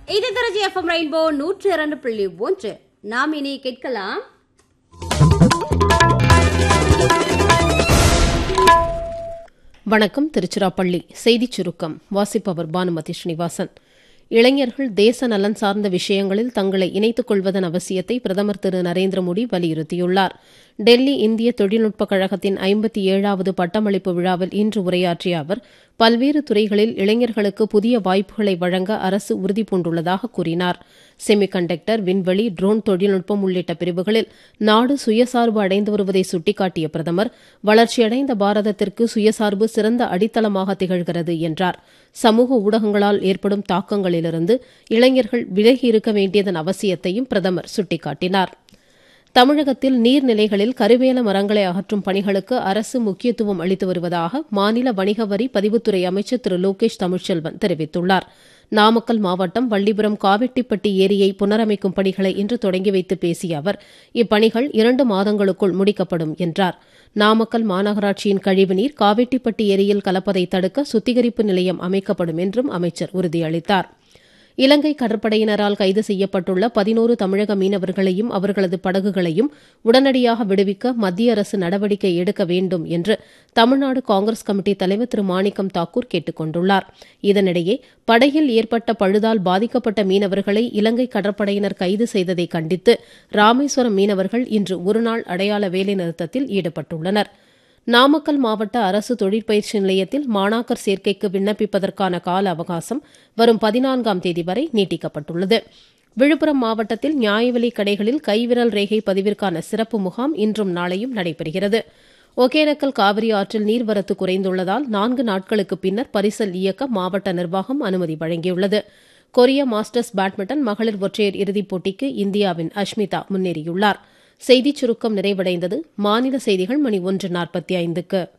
இது Trichy FM rainbow நூற்று இரண்டு புள்ளி ஒன்று நாம் இனி கேட்கலாம் வணக்கம் திருச்சிராப்பள்ளி செய்திச் சுருக்கம் வாசிப்பவர் பானுமதி ஸ்ரீனிவாசன் இளைஞர்கள் தேச நலன் சார்ந்த விஷயங்களில் தங்களை இணைத்துக் கொள்வதன் அவசியத்தை பிரதமர் திரு நரேந்திர மோடி வலியுறுத்தியுள்ளார் டெல்லி இந்திய தொழில்நுட்பக் கழகத்தின் ஐம்பத்தி ஏழாவது பட்டமளிப்பு விழாவில் இன்று உரையாற்றிய அவர் பல்வேறு துறைகளில் இளைஞர்களுக்கு புதிய வாய்ப்புகளை வழங்க அரசு உறுதிபூண்டுள்ளதாக கூறினார் செமிகண்டக்டர் விண்வெளி ட்ரோன் தொழில்நுட்பம் உள்ளிட்ட பிரிவுகளில் நாடு சுயசார்பு அடைந்து வருவதை சுட்டிக்காட்டிய பிரதமர் வளர்ச்சியடைந்த பாரதத்திற்கு சுயசார்பு சிறந்த அடித்தளமாக திகழ்கிறது என்றார் சமூக ஊடகங்களால் ஏற்படும் தாக்கங்களிலிருந்து இளைஞர்கள் விலகி இருக்க வேண்டியதன் அவசியத்தையும் பிரதமர் சுட்டிக்காட்டினார் தமிழகத்தில் நீர்நிலைகளில் கருவேல மரங்களை அகற்றும் பணிகளுக்கு அரசு முக்கியத்துவம் அளித்து வருவதாக மாநில வணிக வரி பதிவுத்துறை அமைச்சர் திரு லோகேஷ் தமிழ்ச்செல்வன் தெரிவித்துள்ளார் நாமக்கல் மாவட்டம் வள்ளிபுரம் காவெட்டிப்பட்டி ஏரியை புனரமைக்கும் பணிகளை இன்று தொடங்கி வைத்து பேசிய அவர் இப்பணிகள் இரண்டு மாதங்களுக்குள் முடிக்கப்படும் என்றார் நாமக்கல் மாநகராட்சியின் கழிவுநீர் காவெட்டிப்பட்டி ஏரியில் கலப்பதை தடுக்க சுத்திகரிப்பு நிலையம் அமைக்கப்படும் என்றும் அமைச்சர் உறுதியளித்தார் இலங்கை கடற்படையினரால் கைது செய்யப்பட்டுள்ள பதினோரு தமிழக மீனவர்களையும் அவர்களது படகுகளையும் உடனடியாக விடுவிக்க மத்திய அரசு நடவடிக்கை எடுக்க வேண்டும் என்று தமிழ்நாடு காங்கிரஸ் கமிட்டி தலைவர் திரு மாணிக்கம் தாக்கூர் கேட்டுக் கொண்டுள்ளார் இதனிடையே படகில் ஏற்பட்ட பழுதால் பாதிக்கப்பட்ட மீனவர்களை இலங்கை கடற்படையினர் கைது செய்ததை கண்டித்து ராமேஸ்வரம் மீனவர்கள் இன்று ஒருநாள் அடையாள வேலைநிறுத்தத்தில் ஈடுபட்டுள்ளனா் நாமக்கல் மாவட்ட அரசு தொழிற்பயிற்சி நிலையத்தில் மாணாக்கர் சேர்க்கைக்கு விண்ணப்பிப்பதற்கான கால அவகாசம் வரும் பதினான்காம் தேதி வரை நீட்டிக்கப்பட்டுள்ளது விழுப்புரம் மாவட்டத்தில் நியாய விலைக் கடைகளில் கைவிரல் ரேகை பதிவிற்கான சிறப்பு முகாம் இன்றும் நாளையும் நடைபெறுகிறது ஒகேனக்கல் காவிரி ஆற்றில் நீர்வரத்து குறைந்துள்ளதால் நான்கு நாட்களுக்கு பின்னர் பரிசல் இயக்க மாவட்ட நிர்வாகம் அனுமதி வழங்கியுள்ளது கொரிய மாஸ்டர்ஸ் பேட்மிண்டன் மகளிர் ஒற்றையர் இறுதிப் போட்டிக்கு இந்தியாவின் அஷ்மிதா முன்னேறியுள்ளார் செய்திச் சுருக்கம் நிறைவடைந்தது மாநில செய்திகள் மணி ஒன்று நாற்பத்தி ஐந்துக்கு